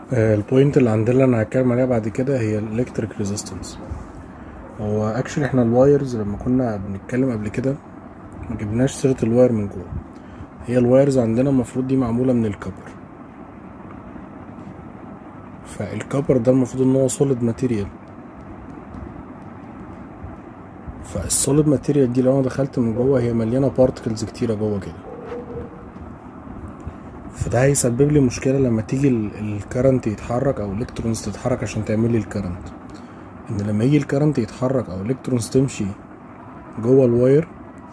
آه، البوينت اللي عندنا اللي انا هتكلم عليها بعد كده هي الالكتريك ريزيستنس هو اكشلي احنا الوايرز لما كنا بنتكلم قبل كده ما جبناش سيره الواير من جوه هي الوايرز عندنا المفروض دي معموله من الكبر فالكبر ده المفروض ان هو سوليد ماتيريال فالسوليد ماتيريال دي لو انا دخلت من جوه هي مليانه بارتكلز كتيره جوه كده فده هيسبب لي مشكله لما تيجي الكرنت يتحرك او الكترونز تتحرك عشان تعمل لي الكرنت ان لما يجي الكرنت يتحرك او الكترونز تمشي جوه الواير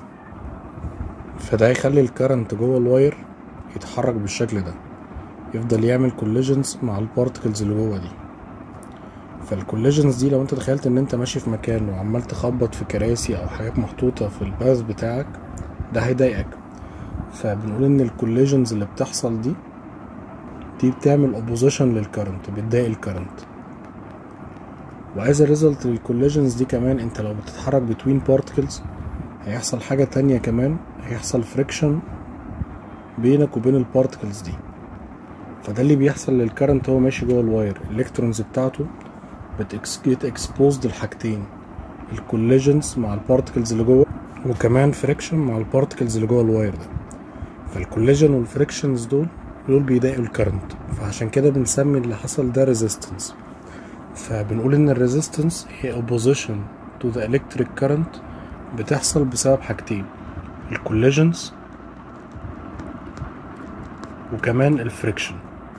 فده هيخلي الكرنت جوه الواير يتحرك بالشكل ده يفضل يعمل كوليجنز مع البارتكلز اللي جوه دي فالكوليجنز دي لو انت تخيلت ان انت ماشي في مكان وعمال تخبط في كراسي او حاجات محطوطة في الباث بتاعك ده هيضايقك فبنقول ان الكوليجنز اللي بتحصل دي دي بتعمل اوبوزيشن للكرنت بتضايق الكرنت وعايز ريزلت للكوليجنز دي كمان انت لو بتتحرك بتوين بارتكلز هيحصل حاجة تانية كمان هيحصل فريكشن بينك وبين البارتكلز دي فده اللي بيحصل للكرنت هو ماشي جوه الواير الالكترونز بتاعته بتجيت اكسبوزد لحاجتين الكوليجنز مع البارتكلز اللي جوه وكمان فريكشن مع البارتكلز اللي جوه الواير ده فالكوليجن والفريكشنز دول دول بيضايقوا الكرنت فعشان كده بنسمي اللي حصل ده ريزيستنس فبنقول ان الريزيستنس هي opposition to the electric current بتحصل بسبب حاجتين الكوليجنز وكمان الفريكشن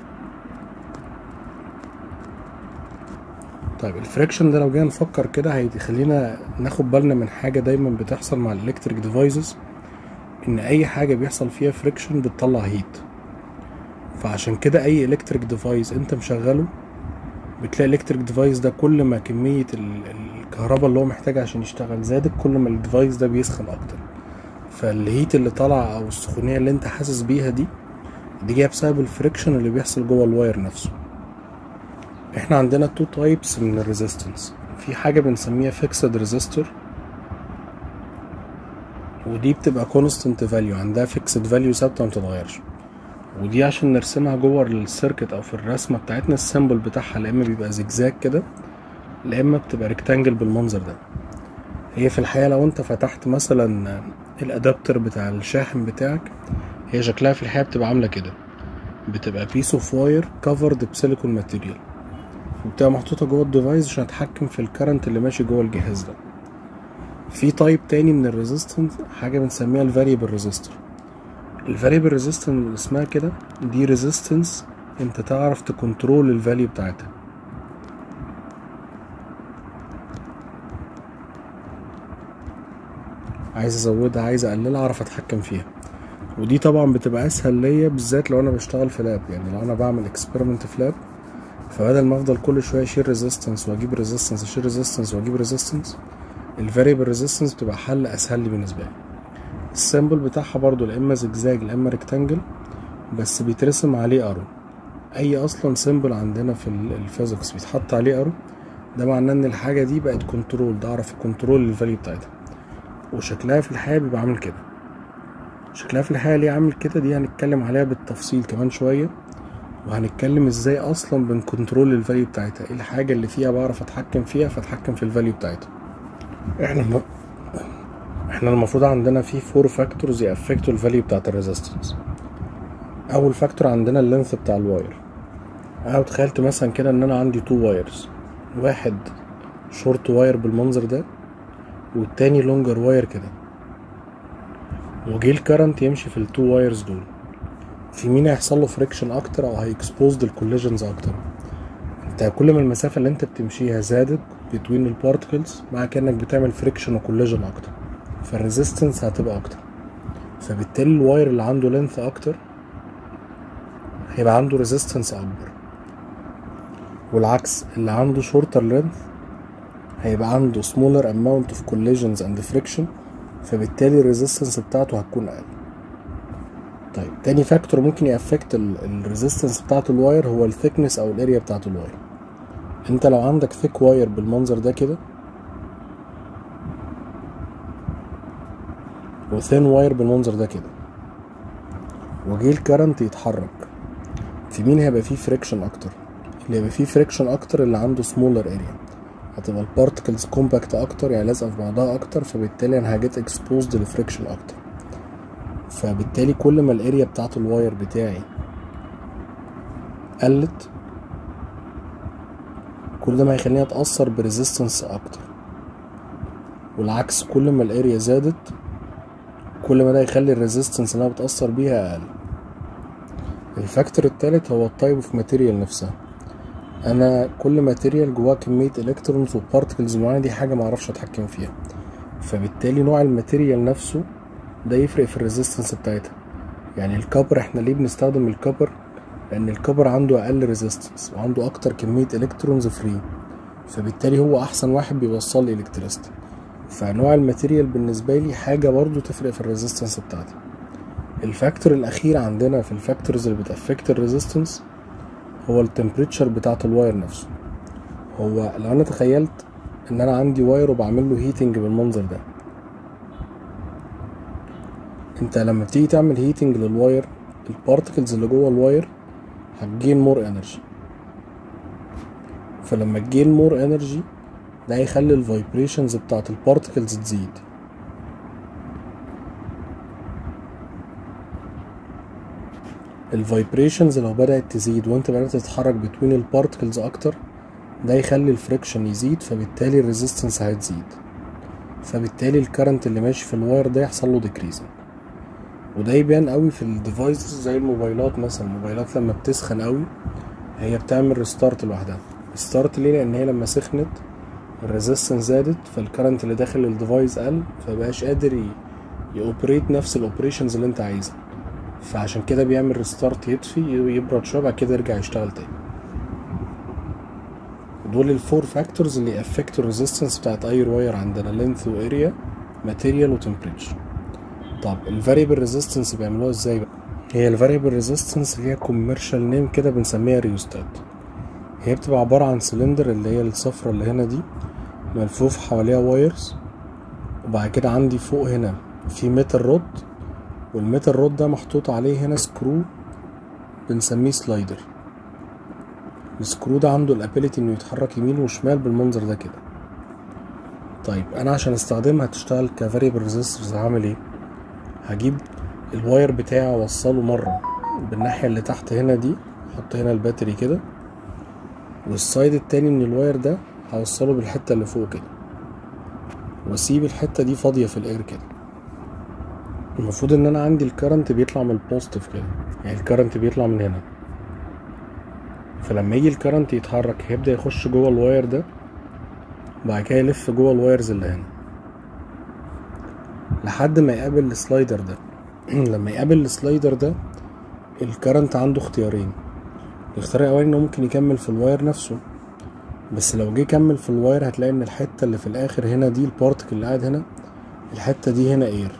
طيب الفريكشن ده لو جينا نفكر كده هيخلينا ناخد بالنا من حاجه دايما بتحصل مع الالكتريك ديفايسز ان اي حاجه بيحصل فيها فريكشن بتطلع هيت فعشان كده اي الكتريك ديفايس انت مشغله بتلاقي الالكتريك ديفايس ده كل ما كميه الكهرباء اللي هو محتاجها عشان يشتغل زادت كل ما الديفايس ده بيسخن اكتر فالهيت اللي طالعه او السخونيه اللي انت حاسس بيها دي دي جايه بسبب الفريكشن اللي بيحصل جوه الواير نفسه احنا عندنا تو تايبس من الريزيستنس في حاجه بنسميها فيكسد ريزيستور ودي بتبقى كونستنت فاليو عندها فيكسد فاليو ثابته ما بتتغيرش ودي عشان نرسمها جوه السيركت او في الرسمه بتاعتنا السيمبل بتاعها لا اما بيبقى زجزاج كده لا اما بتبقى ريكتانجل بالمنظر ده هي في الحقيقه لو انت فتحت مثلا الادابتر بتاع الشاحن بتاعك هي شكلها في الحقيقه بتبقى عامله كده بتبقى بيس اوف واير كفرد بسيليكون ماتيريال وبتبقى محطوطه جوه الديفايس عشان اتحكم في الكرنت اللي ماشي جوه الجهاز ده في تايب تاني من الريزيستنس حاجه بنسميها الفاريبل ريزيستور الفاريبل ريزيستنس اسمها كده دي ريزيستنس انت تعرف تكنترول الفاليو بتاعتها عايز ازودها عايز اقللها اعرف اتحكم فيها ودي طبعا بتبقى اسهل ليا بالذات لو انا بشتغل في لاب يعني لو انا بعمل اكسبيرمنت في لاب فبدل ما افضل كل شويه اشيل ريزيستنس واجيب ريزيستنس اشيل ريزيستنس واجيب ريزيستنس الفاريبل ريزيستنس بتبقى حل اسهل لي بالنسبه لي السيمبل بتاعها برضو لا اما زجزاج لا اما ريكتانجل بس بيترسم عليه ارو اي اصلا سيمبل عندنا في الفيزيكس بيتحط عليه ارو ده معناه ان الحاجه دي بقت كنترول ده اعرف كنترول الفاليو بتاعتها وشكلها في الحقيقه بيبقى عامل كده شكلها في الحقيقه ليه عامل كده دي هنتكلم عليها بالتفصيل كمان شويه وهنتكلم ازاي اصلا بنكنترول الفاليو بتاعتها ايه الحاجه اللي فيها بعرف اتحكم فيها فاتحكم في الفاليو بتاعتها احنا م... احنا المفروض عندنا في فور فاكتورز يأفكتوا الفاليو بتاعت الريزيستنس اول فاكتور عندنا اللينث بتاع الواير انا تخيلت مثلا كده ان انا عندي تو وايرز واحد شورت واير بالمنظر ده والتاني لونجر واير كده وجه الكرنت يمشي في التو وايرز دول في مين هيحصل له فريكشن اكتر او هيكسبوزد الكوليجنز اكتر انت كل ما المسافه اللي انت بتمشيها زادت بتوين البارتكلز مع كانك بتعمل فريكشن وكوليجن اكتر فالريزيستنس هتبقى اكتر فبالتالي الواير اللي عنده لينث اكتر هيبقى عنده ريزيستنس اكبر والعكس اللي عنده شورتر لينث هيبقى عنده smaller amount of collisions and friction فبالتالي الريزيستنس بتاعته هتكون اقل طيب تاني فاكتور ممكن يأفكت الريزيستنس بتاعت الواير هو الثيكنس او الاريا بتاعت الواير انت لو عندك ثيك واير بالمنظر ده كده وثين واير بالمنظر ده كده وجه الكرنت يتحرك في مين هيبقى فيه فريكشن اكتر اللي يبقى فيه فريكشن اكتر اللي عنده سمولر اريا هتبقى البارتكلز كومباكت اكتر يعني لازقه في بعضها اكتر فبالتالي انا هجيت اكسبوزد لفريكشن اكتر فبالتالي كل ما الاريا بتاعت الواير بتاعي قلت كل ده ما هيخليني اتاثر بريزيستنس اكتر والعكس كل ما الاريا زادت كل ما ده يخلي الريزيستنس اللي انا بتاثر بيها اقل الفاكتور التالت هو التايب اوف ماتيريال نفسها انا كل ماتيريال جواه كميه الكترونز وبارتكلز معينه دي حاجه معرفش اتحكم فيها فبالتالي نوع الماتيريال نفسه ده يفرق في الريزيستنس بتاعتها يعني الكبر احنا ليه بنستخدم الكبر لان الكبر عنده اقل ريزيستنس وعنده اكتر كميه الكترونز فري فبالتالي هو احسن واحد بيوصل لي الكتريستي فنوع الماتيريال بالنسبه لي حاجه برضو تفرق في الريزيستنس بتاعتي الفاكتور الاخير عندنا في الفاكتورز اللي بتافكت الريزيستنس هو التمبريتشر بتاعت الواير نفسه هو لو انا تخيلت ان انا عندي واير وبعمل له هيتنج بالمنظر ده انت لما بتيجي تعمل هيتنج للواير البارتكلز اللي جوه الواير هتجين مور انرجي فلما تجين مور انرجي ده هيخلي الفايبريشنز بتاعت البارتكلز تزيد الفايبريشنز لو بدأت تزيد وانت بدأت تتحرك بتوين البارتكلز اكتر ده يخلي الفريكشن يزيد فبالتالي الريزيستنس هتزيد فبالتالي الكرنت اللي ماشي في الواير ده يحصل له ديكريزنج وده يبان قوي في الديفايسز زي الموبايلات مثلا الموبايلات لما بتسخن قوي هي بتعمل ريستارت لوحدها ريستارت ليه لان هي لما سخنت الريزيستنس زادت فالكرنت اللي داخل الديفايس قل فبقاش قادر يوبريت نفس الاوبريشنز اللي انت عايزها فعشان كده بيعمل ريستارت يطفي يبرد شويه بعد كده يرجع يشتغل تاني دول الفور فاكتورز اللي افكت الريزيستنس بتاعت اي واير عندنا لينث واريا ماتيريال وتمبريتشر طب الفاريبل ريزيستنس بيعملوها ازاي بقى هي الفاريبل ريزيستنس هي كوميرشال نيم كده بنسميها ريوستات هي بتبقى عبارة عن سلندر اللي هي الصفرة اللي هنا دي ملفوف حواليها وايرز وبعد كده عندي فوق هنا في ميتال رود والميتال رود ده محطوط عليه هنا سكرو بنسميه سلايدر السكرو ده عنده الابيليتي انه يتحرك يمين وشمال بالمنظر ده كده طيب انا عشان استخدمها تشتغل كفاريبل ريزيستورز هعمل ايه هجيب الواير بتاعي اوصله مره بالناحيه اللي تحت هنا دي احط هنا الباتري كده والسايد التاني من الواير ده هوصله بالحته اللي فوق كده واسيب الحته دي فاضيه في الاير كده المفروض ان انا عندي الكرنت بيطلع من البوزيتيف كده يعني الكرنت بيطلع من هنا فلما يجي الكرنت يتحرك هيبدا يخش جوه الواير ده بعد كده يلف جوه الوايرز اللي هنا لحد ما يقابل السلايدر ده لما يقابل السلايدر ده الكرنت عنده اختيارين الاختيار الاولاني انه ممكن يكمل في الواير نفسه بس لو جه كمل في الواير هتلاقي ان الحته اللي في الاخر هنا دي البارتكل اللي قاعد هنا الحته دي هنا اير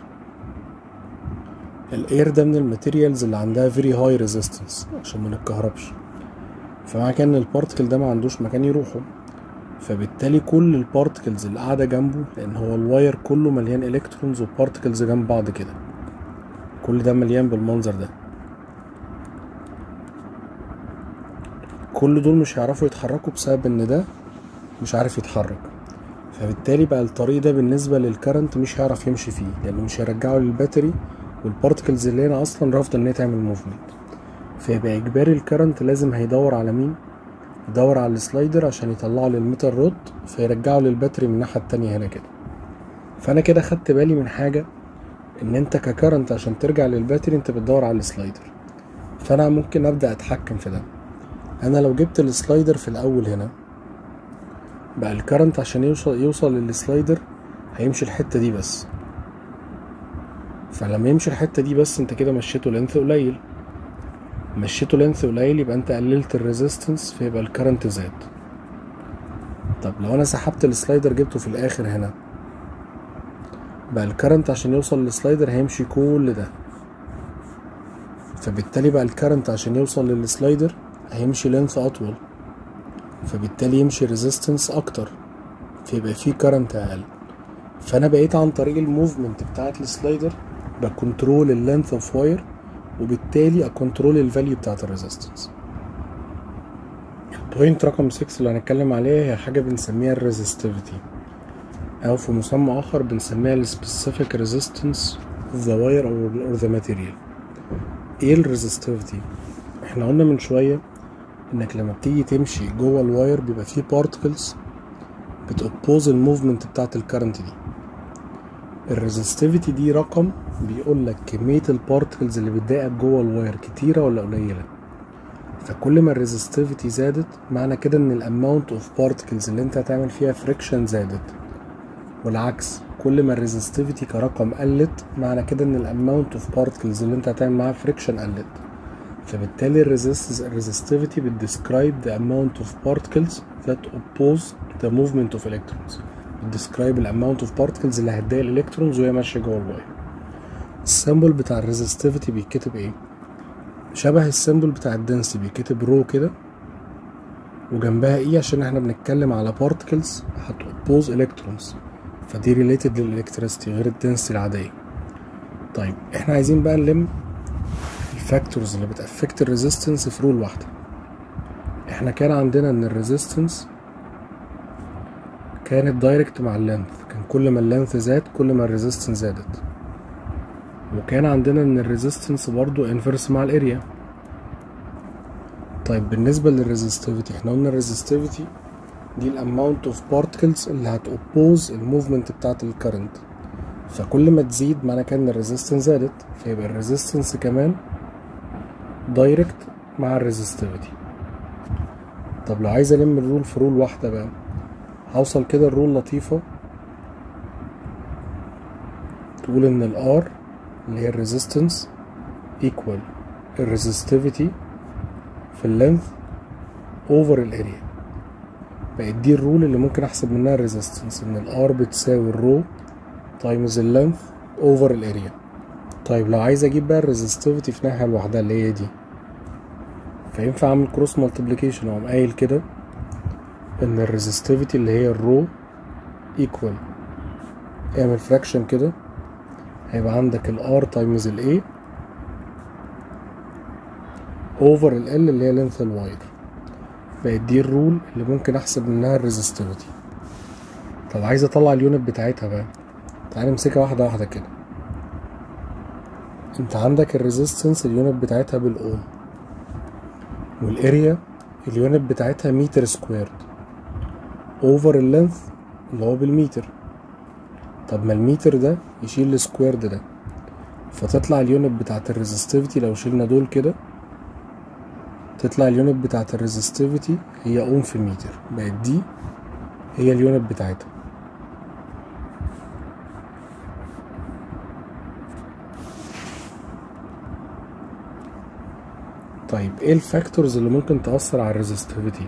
الاير ده من الماتيريالز اللي عندها فيري هاي ريزيستنس عشان ما نتكهربش فمعنى كده ان البارتكل ده ما عندوش مكان يروحه فبالتالي كل البارتكلز اللي قاعده جنبه لان هو الواير كله مليان الكترونز وبارتكلز جنب بعض كده كل ده مليان بالمنظر ده كل دول مش هيعرفوا يتحركوا بسبب ان ده مش عارف يتحرك فبالتالي بقى الطريق ده بالنسبة للكرنت مش هيعرف يمشي فيه لانه مش هيرجعه للباتري والبارتكلز اللي هنا اصلا رافضة ان هي تعمل موفمنت فيبقى اجباري الكرنت لازم هيدور على مين يدور على السلايدر عشان يطلعه للميتر رود فيرجعه للباتري من الناحية التانية هنا كده فانا كده خدت بالي من حاجة ان انت ككرنت عشان ترجع للباتري انت بتدور على السلايدر فانا ممكن ابدا اتحكم في ده انا لو جبت السلايدر في الاول هنا بقى الكرنت عشان يوصل يوصل للسلايدر هيمشي الحته دي بس فلما يمشي الحته دي بس انت كده مشيته لينث قليل مشيته لينث قليل يبقى انت قللت الريزيستنس فيبقى الكرنت زاد طب لو انا سحبت السلايدر جبته في الاخر هنا بقى الكرنت عشان يوصل للسلايدر هيمشي كل ده فبالتالي بقى الكرنت عشان يوصل للسلايدر هيمشي لينث اطول فبالتالي يمشي ريزيستنس اكتر فيبقى فيه كرنت اقل فانا بقيت عن طريق الموفمنت بتاعت السلايدر بكنترول اللينث اوف واير وبالتالي اكنترول الفاليو بتاعت الريزيستنس بوينت رقم 6 اللي هنتكلم عليها هي حاجة بنسميها الريزستيفيتي أو في مسمى آخر بنسميها السبيسيفيك ريزيستنس of the wire or the material ايه الريزستيفيتي احنا قلنا من شوية انك لما بتيجي تمشي جوه الواير بيبقى فيه بارتكلز بتوبوز الموفمنت بتاعت الكرنت دي الريزستيفيتي دي رقم بيقول لك كمية البارتكلز اللي بتضايقك جوه الواير كتيرة ولا قليلة فكل ما الريزستيفيتي زادت معنى كده ان الاماونت اوف بارتكلز اللي انت هتعمل فيها فريكشن زادت والعكس كل ما الريزستيفيتي كرقم قلت معنى كده ان الاماونت اوف بارتكلز اللي انت هتعمل معاها فريكشن قلت فبالتالي الريزستيفيتي بتديسكرايب the amount of particles that oppose the movement of electrons بتديسكرايب الاماونت اوف بارتكلز اللي هتضايق الالكترونز وهي ماشيه جوه الواير السيمبل بتاع الريزستيفيتي بيتكتب ايه شبه السيمبل بتاع الدنسي بيتكتب رو كده وجنبها ايه عشان احنا بنتكلم على بارتكلز هتوبوز الكترونز فدي ريليتد للالكتريستي غير الدنسي العاديه طيب احنا عايزين بقى نلم الفاكتورز اللي بتافكت الريزيستنس في رول واحده احنا كان عندنا ان الريزيستنس كانت دايركت مع اللينث كان كل ما اللينث زاد كل ما الريزيستنس زادت وكان عندنا ان الريزيستنس برضو انفرس مع الاريا طيب بالنسبه للريزستيفيتي احنا قلنا الريزستيفيتي دي الاماونت اوف بارتكلز اللي هتوبوز الموفمنت بتاعه الكرنت فكل ما تزيد معنى كان ان الريزيستنس زادت فيبقى الريزيستنس كمان دايركت مع الريزستيفيتي طب لو عايز الم الرول في رول واحده بقى هوصل كده الرول لطيفه تقول ان الار اللي هي الريزيستنس equal الريزستيفيتي في اللينث اوفر الاريا بقت دي الرول اللي ممكن احسب منها الريزيستنس ان الار بتساوي الرو تايمز اللينث اوفر الاريا طيب لو عايز اجيب بقى الريزستيفيتي في ناحيه لوحدها اللي هي دي فينفع اعمل كروس مالتيبليكيشن اقوم قايل كده ان الريزستيفيتي اللي هي الرو ايكوال اعمل فراكشن كده هيبقى عندك ال R تايمز ال A اوفر ال L اللي هي لينث الواير بقت دي الرول اللي ممكن احسب منها الريزستيفيتي طب عايز اطلع اليونت بتاعتها بقى تعالى نمسكها واحدة واحدة كده انت عندك الريزيستنس اليونت بتاعتها بالاوم والاريا اليونت بتاعتها متر سكويرد اوفر اللينث اللي هو بالمتر طب ما المتر ده يشيل السكويرد ده فتطلع اليونت بتاعت الريزستيفيتي لو شلنا دول كده تطلع اليونت بتاعت الريزستيفيتي هي اوم في المتر بقت دي هي اليونت بتاعتها طيب ايه الفاكتورز اللي ممكن تأثر على الريزستيفيتي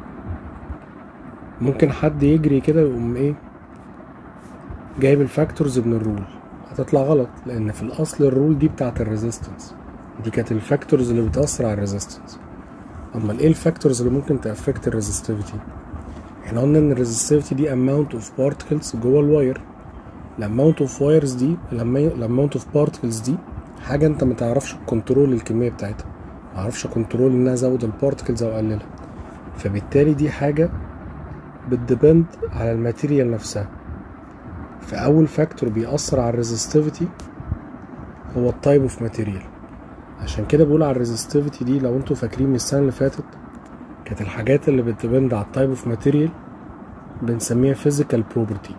ممكن حد يجري كده ويقوم ايه جايب الفاكتورز من الرول هتطلع غلط لان في الاصل الرول دي بتاعت الريزيستنس دي كانت الفاكتورز اللي بتأثر على الريزيستنس امال ايه الفاكتورز اللي ممكن تأفكت الريزستيفيتي احنا قلنا ان الريزستيفيتي دي اماونت اوف بارتكلز جوه الواير الاماونت اوف وايرز دي الاماونت اوف بارتكلز دي حاجه انت ما تعرفش كنترول الكميه بتاعتها ما اعرفش كنترول ان انا ازود البارتكلز او اقللها فبالتالي دي حاجه بتديبند على الماتيريال نفسها فاول فاكتور بيأثر على الريزستيفيتي هو التايب اوف ماتيريال عشان كده بقول على الريزستيفيتي دي لو انتوا فاكرين من السنه اللي فاتت كانت الحاجات اللي بتديبند على التايب اوف ماتيريال بنسميها physical property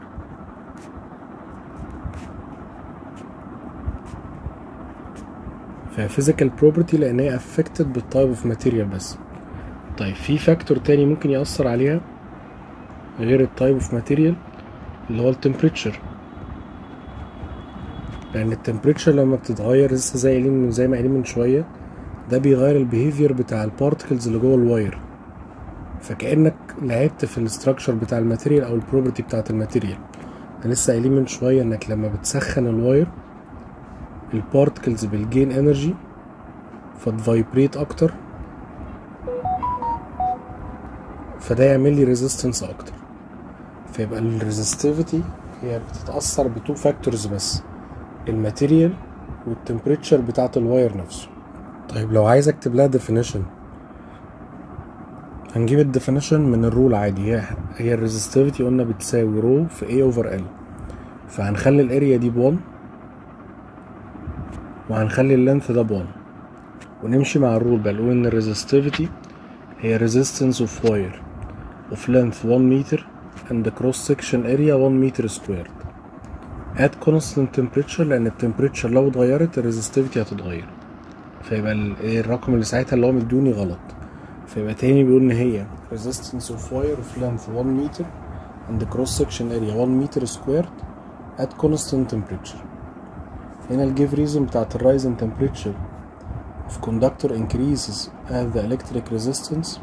فهي physical property لان هي affected بالتايب اوف ماتيريال بس طيب في فاكتور تاني ممكن يأثر عليها غير التايب اوف ماتيريال اللي هو التمبريتشر لان التمبريتشر لما بتتغير لسه زي قايلين زي ما قايلين من شويه ده بيغير البيهيفير بتاع البارتكلز اللي جوه الواير فكانك لعبت في الاستراكشر بتاع الماتيريال او البروبرتي بتاعت الماتيريال احنا لسه قايلين من شويه انك لما بتسخن الواير البارتكلز بالجين انرجي فتفايبريت اكتر فده يعمل لي ريزيستنس اكتر فيبقى الريزستيفيتي هي بتتأثر بتو فاكتورز بس الماتيريال والتمبريتشر بتاعت الواير نفسه طيب لو عايز اكتب لها definition هنجيب الديفينيشن من الرول عادي هي هي الريزستيفيتي قلنا بتساوي رو في A اوفر L فهنخلي الاريا دي بون وهنخلي اللينث ده بون ونمشي مع الرول بقى نقول ان الريزستيفيتي هي resistance of wire of length 1 meter and the cross section area 1 meter squared at constant temperature لان التمبريتشر لو اتغيرت الريزستيفيتي هتتغير فيبقى ال- الرقم اللي ساعتها اللي هو مدوني غلط فيبقى تاني بيقول ان هي resistance of wire of length 1 meter and the cross section area 1 meter squared at constant temperature هنا الجيف ريزون بتاعت الرايز in temperature of conductor increases as the electric resistance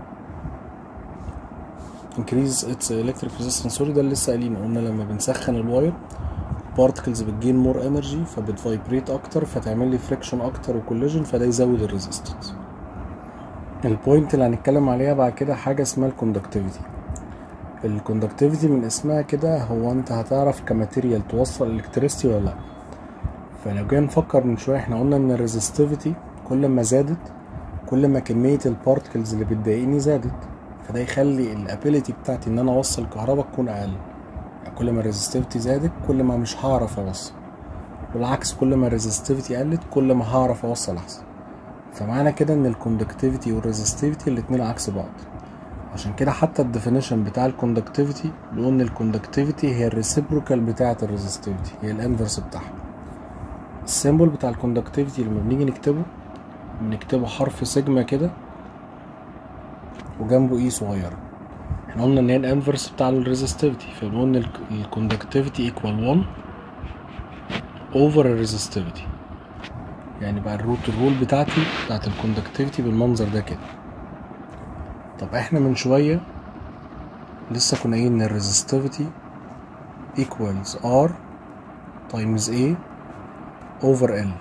increase its electric resistance سوري ده اللي لسه قايلينه قلنا لما بنسخن الواير particles بتجين مور انرجي فبتفايبريت اكتر فتعمل لي فريكشن اكتر وكوليجن فده يزود الريزيستنس البوينت اللي هنتكلم عليها بعد كده حاجه اسمها الكوندكتيفيتي الكوندكتيفيتي من اسمها كده هو انت هتعرف كماتيريال توصل الكتريستي ولا لا فلو جينا نفكر من شويه احنا قلنا ان الريزستيفيتي كل ما زادت كل ما كميه البارتكلز اللي بتضايقني زادت فده يخلي الابيليتي بتاعتي ان انا اوصل كهرباء تكون اقل يعني كل ما الريزستيفيتي زادت كل ما مش هعرف اوصل والعكس كل ما الريزستيفيتي قلت كل ما هعرف اوصل احسن فمعنى كده ان الكوندكتيفيتي والريزستيفيتي الاتنين عكس بعض عشان كده حتى الديفينيشن بتاع الكوندكتيفيتي بيقول ان الكوندكتيفيتي هي الريسيبروكال بتاعه الريزستيفيتي هي الانفرس بتاعها السيمبل بتاع الكوندكتيفيتي لما بنيجي نكتبه بنكتبه حرف سيجما كده وجنبه اي صغيره احنا قلنا ان هي الانفرس بتاع الريزستيفيتي فبنقول ان الكوندكتيفيتي ايكوال 1 اوفر الريزستيفيتي يعني بقى الروت الرول بتاعتي بتاعت الكوندكتيفيتي بالمنظر ده كده طب احنا من شويه لسه كنا قايلين ان الريزستيفيتي equals R times A over L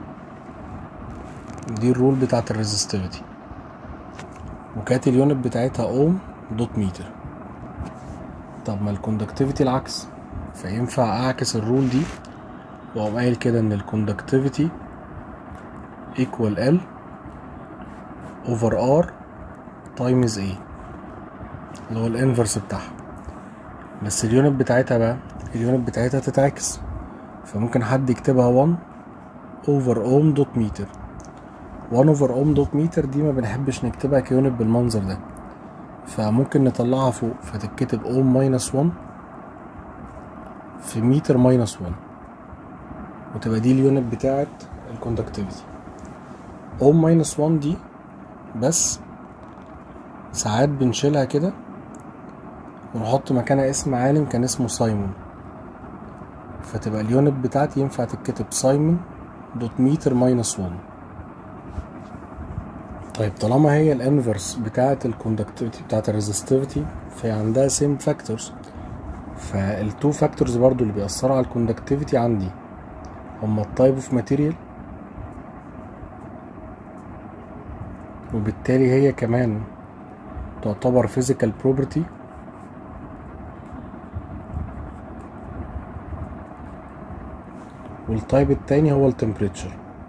دي الرول بتاعت الريزستيفيتي وكانت اليونت بتاعتها اوم دوت متر طب ما الكوندكتيفيتي العكس فينفع اعكس الرول دي واقوم قايل كده ان الكوندكتيفيتي equal L over R times A اللي هو الانفرس بتاعها بس اليونت بتاعتها بقى اليونت بتاعتها تتعكس فممكن حد يكتبها 1 over ohm دوت متر 1 over ohm دوت متر دي ما بنحبش نكتبها كيونت بالمنظر ده فممكن نطلعها فوق فتتكتب ohm minus 1 في متر minus 1 وتبقى دي اليونت بتاعت الكوندكتيفيتي ohm minus 1 دي بس ساعات بنشيلها كده ونحط مكانها اسم عالم كان اسمه سايمون فتبقى اليونت بتاعتي ينفع تتكتب سايمون دوت متر ماينس 1 طيب طالما هي الانفرس بتاعة الكوندكتيفيتي بتاعة الريزستيفيتي فهي عندها سيم فاكتورز فالتو فاكتورز برضو اللي بيأثروا على الكوندكتيفيتي عندي هما التايب اوف ماتيريال وبالتالي هي كمان تعتبر physical property والتايب التاني هو التمبريتشر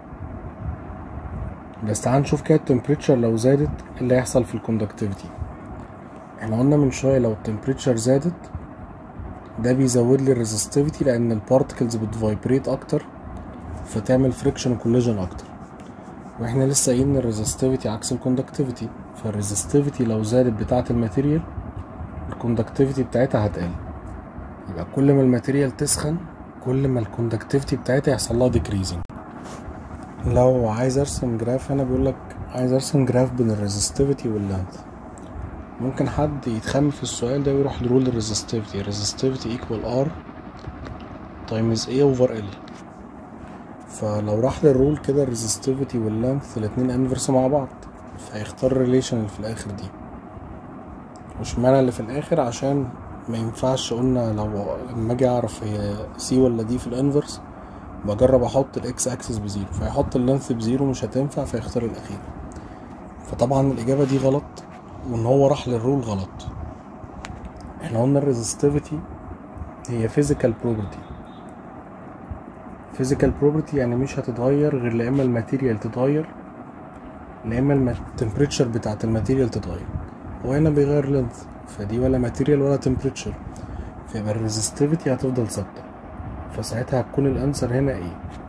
بس تعال نشوف كده التمبريتشر لو زادت ايه اللي هيحصل في الكوندكتيفيتي احنا قلنا من شويه لو التمبريتشر زادت ده بيزود لي الريزستيفيتي لان البارتكلز بتفايبريت اكتر فتعمل فريكشن وكوليجن اكتر واحنا لسه قايلين ان الريزستيفيتي عكس الكوندكتيفيتي فالريزستيفيتي لو زادت بتاعه الماتيريال الكوندكتيفيتي بتاعتها هتقل يبقى كل ما الماتيريال تسخن كل ما الكوندكتيفيتي بتاعتها يحصل لها ديكريزنج لو عايز ارسم جراف هنا بيقول لك عايز ارسم جراف بين الريزستيفيتي واللينث ممكن حد يتخمن في السؤال ده ويروح لرول الريزستيفيتي الريزستيفيتي ايكوال ار تايمز اي اوفر ال فلو راح للرول كده الريزستيفيتي واللينث الاتنين انفرس مع بعض فهيختار الريليشن اللي في الاخر دي مش معنى اللي في الاخر عشان ما ينفعش قلنا لو لما اجي اعرف هي سي ولا دي في الانفرس بجرب احط الاكس اكسس بزيرو فيحط اللينث بزيرو مش هتنفع فيختار الاخير فطبعا الاجابه دي غلط وان هو راح للرول غلط احنا قلنا الريزستيفيتي هي physical property physical property يعني مش هتتغير غير لا اما الماتيريال تتغير لا اما التمبريتشر بتاعت الماتيريال تتغير وهنا بيغير لينث فدي ولا ماتيريال ولا تمبريتشر فيبقى الريزستيفيتي هتفضل ثابته فساعتها هتكون الانسر هنا ايه